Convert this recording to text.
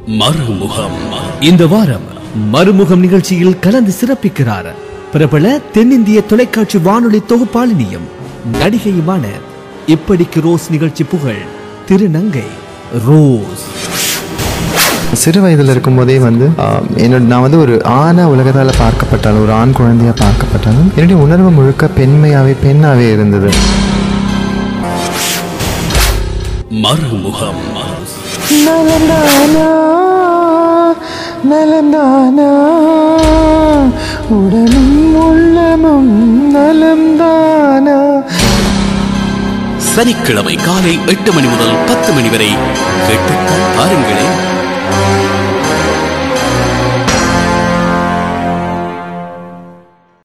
மறுமுகம் இந்த வாரம் மறுமுகம் நிகழ்ச்சியில் கலந்து சிறப்பிக்கிறார் பிரபல தென்னிந்திய தொலைக்காட்சி வானொலி தொகுப்பாளினியும் நடிகையுமான இப்படிக்கு ரோஸ் நிகழ்ச்சி புகழ் திருநங்கை ரோஸ் சிறு வயதில் இருக்கும்போதே வந்து ஆஹ், என்னோட நான் வந்து ஒரு ஆணா உலகத்தால் பார்க்கப்பட்டாலும் ஒரு ஆண் குழந்தையாக பார்க்கப்பட்டாலும் என்னுடைய உணர்வு முழுக்க பெண்மையாவே பெண்ணாவே இருந்தது மறுமுகம் நலந்தானா நலந்தானா உடலும் உள்ளமும் நலம்தானா சனிக்கிழமை காலை எட்டு மணி முதல் பத்து மணி வரை கேட்டுத்தான் பாருங்களேன்